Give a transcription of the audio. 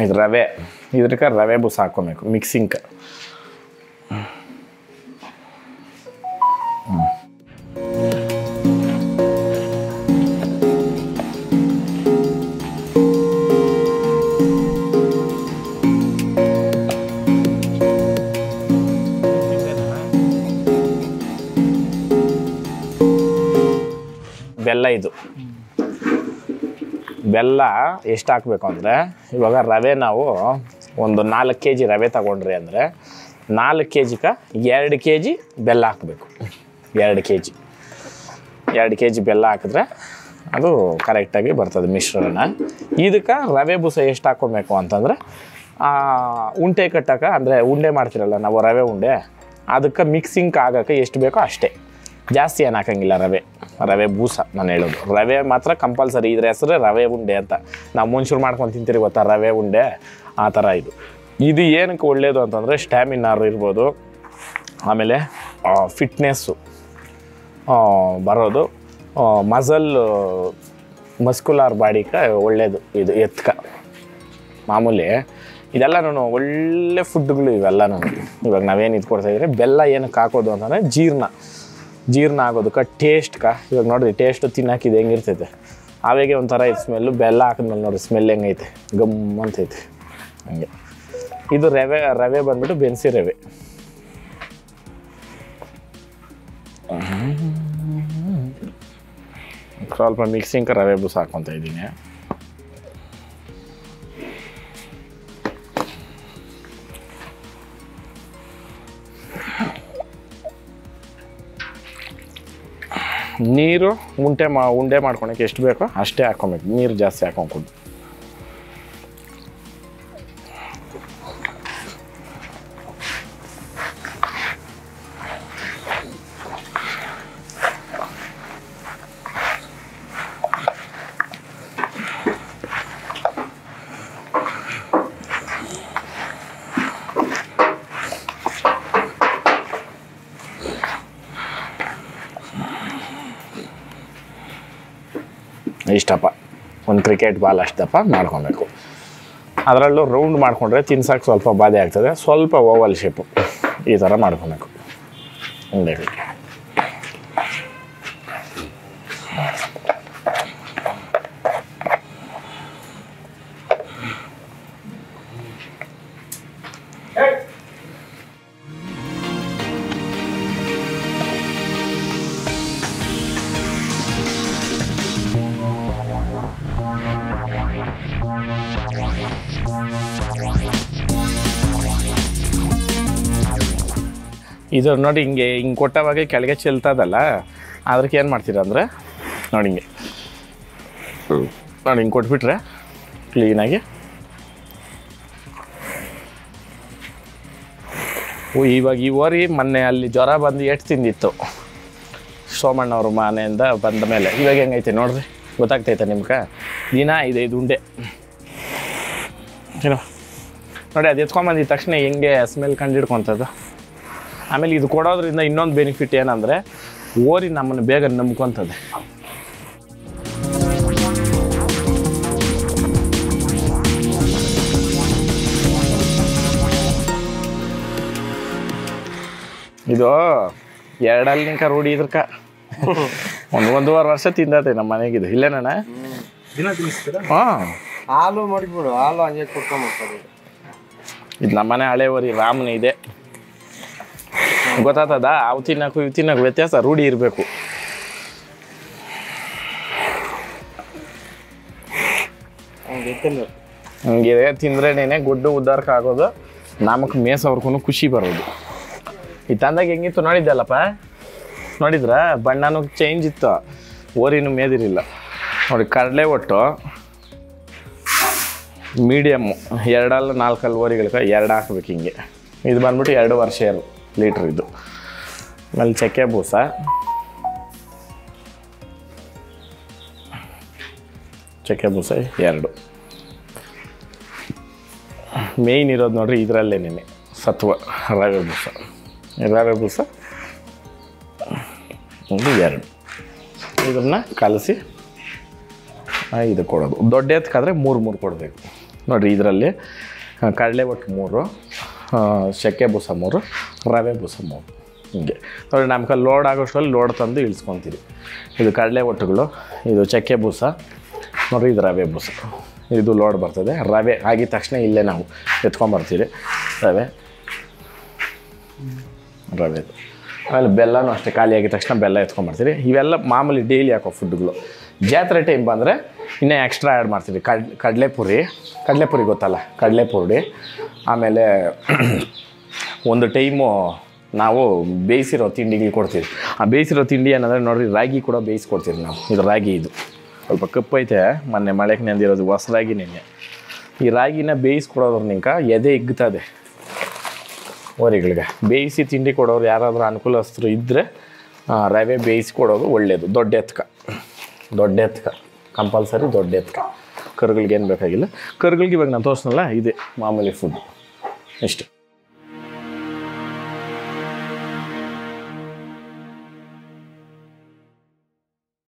ಇದು ರವೆ ಇದ್ರಕ್ಕೆ ರವೆ ಬೂಸ ಹಾಕ್ಕೊಬೇಕು ಮಿಕ್ಸಿಂಗ್ ಬೆಲ್ಲ ಇದು ಬೆಲ್ಲ ಎಷ್ಟು ಹಾಕಬೇಕು ಅಂದರೆ ಇವಾಗ ರವೆ ನಾವು ಒಂದು ನಾಲ್ಕು ಕೆ ಜಿ ರವೆ ತಗೊಂಡ್ರಿ ಅಂದರೆ ನಾಲ್ಕು ಕೆ ಜಿಗೆ ಎರಡು ಕೆ ಜಿ ಬೆಲ್ಲ ಹಾಕಬೇಕು ಎರಡು ಕೆ ಜಿ ಎರಡು ಕೆ ಜಿ ಬೆಲ್ಲ ಹಾಕಿದ್ರೆ ಅದು ಕರೆಕ್ಟಾಗಿ ಬರ್ತದೆ ಮಿಶ್ರಣ ಇದಕ್ಕೆ ರವೆ ಬೂಸ ಎಷ್ಟು ಹಾಕ್ಕೊಬೇಕು ಅಂತಂದರೆ ಉಂಡೆ ಕಟ್ಟಕ್ಕೆ ಅಂದರೆ ಉಂಡೆ ಮಾಡ್ತಿರಲ್ಲ ನಾವು ರವೆ ಉಂಡೆ ಅದಕ್ಕೆ ಮಿಕ್ಸಿಂಗ್ ಆಗೋಕ್ಕೆ ಎಷ್ಟು ಬೇಕೋ ಅಷ್ಟೇ ಜಾಸ್ತಿ ಏನು ಹಾಕಂಗಿಲ್ಲ ರವೆ ರವೆ ಬೂಸ ನಾನು ಹೇಳೋದು ರವೆ ಮಾತ್ರ ಕಂಪಲ್ಸರಿ ಇದ್ರ ಹೆಸರು ರವೆ ಉಂಡೆ ಅಂತ ನಾವು ಮುಂಚೂರು ಮಾಡ್ಕೊಂಡು ತಿಂತೀರಿ ಗೊತ್ತಾ ರವೆ ಉಂಡೆ ಆ ಥರ ಇದು ಇದು ಏನಕ್ಕೆ ಒಳ್ಳೆಯದು ಅಂತಂದರೆ ಸ್ಟ್ಯಾಮಿನಾರು ಇರ್ಬೋದು ಆಮೇಲೆ ಫಿಟ್ನೆಸ್ಸು ಬರೋದು ಮಸಲ್ ಮಸ್ಕುಲಾರ್ ಬಾಡಿಗೆ ಒಳ್ಳೆಯದು ಇದು ಎತ್ಕ ಮಾಮೂಲಿ ಇದೆಲ್ಲನೂ ಒಳ್ಳೆ ಫುಡ್ಗಳು ಇವೆಲ್ಲನೂ ಇವಾಗ ನಾವೇನು ಇದು ಕೊಡ್ತಾ ಇದ್ರೆ ಬೆಲ್ಲ ಏನಕ್ಕೆ ಹಾಕೋದು ಅಂತಂದರೆ ಜೀರ್ಣ ಜೀರ್ಣ ಆಗೋದಕ್ಕೆ ಟೇಸ್ಟ್ಕ ಇವಾಗ ನೋಡಿರಿ ಟೇಸ್ಟು ತಿನ್ನೋಕಿದು ಹೆಂಗಿರ್ತೈತೆ ಆವಾಗೆ ಒಂಥರ ಇದು ಸ್ಮೆಲ್ಲು ಬೆಲ್ಲ ಹಾಕಿದ್ಮೇಲೆ ನೋಡಿರಿ ಸ್ಮೆಲ್ ಹೆಂಗೈತೆ ಗಮ್ ಅಂತೈತೆ ಹಂಗೆ ಇದು ರವೆ ರವೆ ಬಂದ್ಬಿಟ್ಟು ಬೆನ್ಸಿ ರವೆ ಸ್ವಲ್ಪ ಮಿಕ್ಸಿಂಗ್ ರವೆ ಬೂಸ ಹಾಕ್ಕೊತ ಇದ್ದೀನಿ ನೀರು ಉಂಡೆ ಮಾ ಉಂಡೆ ಮಾಡ್ಕೊಳಕ್ಕೆ ಎಷ್ಟು ಬೇಕೋ ಅಷ್ಟೇ ಹಾಕ್ಕೊಬೇಕು ನೀರು ಜಾಸ್ತಿ ಹಾಕೊಂಕೊಡು ಇಷ್ಟಪ್ಪ ಒಂದು ಕ್ರಿಕೆಟ್ ಬಾಲ್ ಅಷ್ಟಪ್ಪ ಮಾಡ್ಕೊಬೇಕು ಅದರಲ್ಲೂ ರೌಂಡ್ ಮಾಡಿಕೊಂಡ್ರೆ ತಿನ್ಸಕ್ಕೆ ಸ್ವಲ್ಪ ಬಾಧೆ ಆಗ್ತದೆ ಸ್ವಲ್ಪ ಓವಲ್ ಶೇಪು ಈ ಥರ ಮಾಡ್ಕೊಬೇಕು ಉಂಡೆಗಳು ಇದು ನೋಡಿ ಹಿಂಗೆ ಹಿಂಗೆ ಕೊಟ್ಟವಾಗ ಕೆಳಗೆ ಚೆಲ್ತದಲ್ಲ ಅದಕ್ಕೆ ಏನು ಮಾಡ್ತೀರ ಅಂದರೆ ನೋಡಿ ಹಿಂಗೆ ನೋಡಿ ಹಿಂಗೆ ಕೊಟ್ಬಿಟ್ರೆ ಕ್ಲೀನಾಗಿ ಓ ಇವಾಗ ಈ ಓರಿ ಮೊನ್ನೆ ಅಲ್ಲಿ ಜ್ವರ ಬಂದು ಎಷ್ಟು ತಿಂದಿತ್ತು ಸೋಮಣ್ಣವ್ರ ಮನೆಯಿಂದ ಬಂದ ಮೇಲೆ ಇವಾಗ ಹೆಂಗೈತೆ ನೋಡ್ರಿ ಗೊತ್ತಾಗ್ತೈತೆ ನಿಮ್ಗೆ ದಿನ ಇದೆ ಇದು ಉಂಡೆ ಏನೋ ನೋಡಿ ಅದು ಎತ್ಕೊಂಬಂದಿದ ತಕ್ಷಣ ಹೆಂಗೆ ಸ್ಮೆಲ್ ಕಂಡಿಡ್ಕೊತದ್ದು ಆಮೇಲೆ ಇದು ಕೊಡೋದ್ರಿಂದ ಇನ್ನೊಂದು ಬೆನಿಫಿಟ್ ಏನಂದರೆ ಓರಿ ನಮ್ಮನ್ನು ಬೇಗ ನಂಬ್ಕೊತದೆ ಇದು ಎರಡಲ್ಲಿಂಕ ರೂಢಿ ಇದ್ರಕ ಒಂದು ಒಂದೂವರೆ ವರ್ಷ ತಿಂದತೆ ನಮ್ಮ ಮನೆಗಿದು ಇಲ್ಲೇನಣ್ಣ ದಿನ ತಿನ್ನಿಸ್ತೀರಾ ಹಾಂ ಹಾಲು ಮಾಡಿಬಿಡು ಹಾಲು ಹಂಗೆ ಕುಟ್ಕೊಂಡ್ಬಿಡ್ತಾರೆ ಇದು ನಮ್ಮನೆ ಹಳೆ ಊರಿ ರಾಮನ ಇದೆ ಗೊತ್ತಾಗ್ತದ ಅವು ತಿನ್ನಕ್ಕೂ ಇವು ತಿನ್ನಕ್ಕೂ ವ್ಯತ್ಯಾಸ ರೂಢಿ ಇರಬೇಕು ಹಂಗೆ ತಿನ್ನೋದು ಹಂಗೆ ತಿಂದ್ರೇನೆ ಗುಡ್ಡು ಉದ್ದಾರಕ್ಕೆ ಆಗೋದು ನಮಕ್ ಮೇಸವ್ರಿಗೂ ಖುಷಿ ಬರೋದು ಈ ತಂದಾಗ ಹೆಂಗಿತ್ತು ನೋಡಿದ್ದಲ್ಲಪ್ಪ ನೋಡಿದ್ರ ಬಣ್ಣನೂ ಚೇಂಜ್ ಇತ್ತು ಓರಿನೂ ಮೇದಿರಿಲ್ಲ ನೋಡಿ ಕಡಲೆ ಒಟ್ಟು ಮೀಡಿಯಮ್ಮು ಎರಡಲ್ಲ ನಾಲ್ಕಲ್ಲಿ ಓರಿಗಳಿಗೆ ಎರಡು ಹಾಕ್ಬೇಕು ಹಿಂಗೆ ಇದು ಬಂದ್ಬಿಟ್ಟು ಎರಡು ವರ್ಷ ಇರು ಲೀಟ್ರ್ ಇದು ಆಮೇಲೆ ಚಕ್ಕೆ ಬೂಸ ಚಕ್ಕೆ ಬೂಸ ಎರಡು ಮೇಯ್ನ್ ಇರೋದು ನೋಡ್ರಿ ಇದರಲ್ಲೇನೆ ಸತ್ವ ರವೆ ಬೂಸ ರವೆ ಬೂಸ ಒಂದು ಎರಡು ಇದನ್ನು ಕಲಸಿ ಇದು ಕೊಡೋದು ದೊಡ್ಡ ಎತ್ಕಾದ್ರೆ ಮೂರು ಮೂರು ಕೊಡಬೇಕು ನೋಡಿರಿ ಇದರಲ್ಲಿ ಕಡಲೆ ಒಟ್ಟು ಮೂರು ಆ, ಚಕ್ಕೆ ಬೂಸ ಮೂರು ರವೆ ಬೂಸ ಮೂರು ಹಿಂಗೆ ನೋಡಿ ನಮ್ಗೆ ಲೋಡ್ ಆಗೋಷ್ಟರಲ್ಲಿ ಲೋಡ್ ತಂದು ಇಳಿಸ್ಕೊತೀರಿ ಇದು ಕಡಲೆ ಒಟ್ಟುಗಳು ಇದು ಚಕ್ಕೆ ಬೂಸ ನೋಡಿರಿ ಇದು ರವೆ ಬೂಸ ಇದು ಲೋಡ್ ಬರ್ತದೆ ರವೆ ಆಗಿದ ತಕ್ಷಣ ಇಲ್ಲೇ ನಾವು ಎತ್ಕೊಂಬರ್ತೀರಿ ರವೆ ರವೆದು ಆಮೇಲೆ ಬೆಲ್ಲನೂ ಅಷ್ಟೇ ಖಾಲಿ ಆಗಿದ ತಕ್ಷಣ ಬೆಲ್ಲ ಎತ್ಕೊಂಬರ್ತೀರಿ ಇವೆಲ್ಲ ಮಾಮೂಲಿ ಡೈಲಿ ಹಾಕೋ ಫುಡ್ಗಳು ಜಾತ್ರೆ ಟೈಮ್ ಬಂದರೆ ಇನ್ನೂ ಎಕ್ಸ್ಟ್ರಾ ಆ್ಯಡ್ ಮಾಡ್ತೀವಿ ಕಡ್ ಕಡಲೆಪುರಿ ಕಡಲೆಪುರಿ ಗೊತ್ತಲ್ಲ ಕಡಲೆಪುರಿ ಆಮೇಲೆ ಒಂದು ಟೈಮು ನಾವು ಬೇಯಿಸಿರೋ ತಿಂಡಿಗೆ ಕೊಡ್ತೀವಿ ಆ ಬೇಯಿಸಿರೋ ತಿಂಡಿ ಏನಂದರೆ ನೋಡ್ರಿ ರಾಗಿ ಕೂಡ ಬೇಯಿಸ್ಕೊಡ್ತೀವಿ ನಾವು ಇದು ರಾಗಿ ಇದು ಸ್ವಲ್ಪ ಕಪ್ಪೈತೆ ಮೊನ್ನೆ ಮಳೆಗೆ ನೆಂದಿರೋದು ಹೊಸ ರಾಗಿ ನೆನ್ನೆ ಈ ರಾಗಿನ ಬೇಯಿಸ್ಕೊಡೋದ್ರ ನಿಂಕ ಎದೆ ಇಗ್ತದೆ ಓರಿಗಳಿಗೆ ಬೇಯಿಸಿ ತಿಂಡಿ ಕೊಡೋರು ಯಾರಾದರೂ ಅನುಕೂಲಸ್ಥರು ಇದ್ದರೆ ರವೆ ಬೇಯಿಸಿ ಕೊಡೋದು ಒಳ್ಳೆಯದು ದೊಡ್ಡ ಎತ್ಕ ದೊಡ್ಡ ಎತ್ಕ ಕಂಪಲ್ಸರಿ ದೊಡ್ಡ ಎತ್ಕ ಕರುಗಳಿಗೆ ಏನು ಬೇಕಾಗಿಲ್ಲ ಕರುಗಳಿಗೆ ಇವಾಗ ನಾನು ತೋರಿಸ್ನಲ್ಲ ಇದೆ ಮಾಮೂಲಿ ಫುಡ್ ಇಷ್ಟು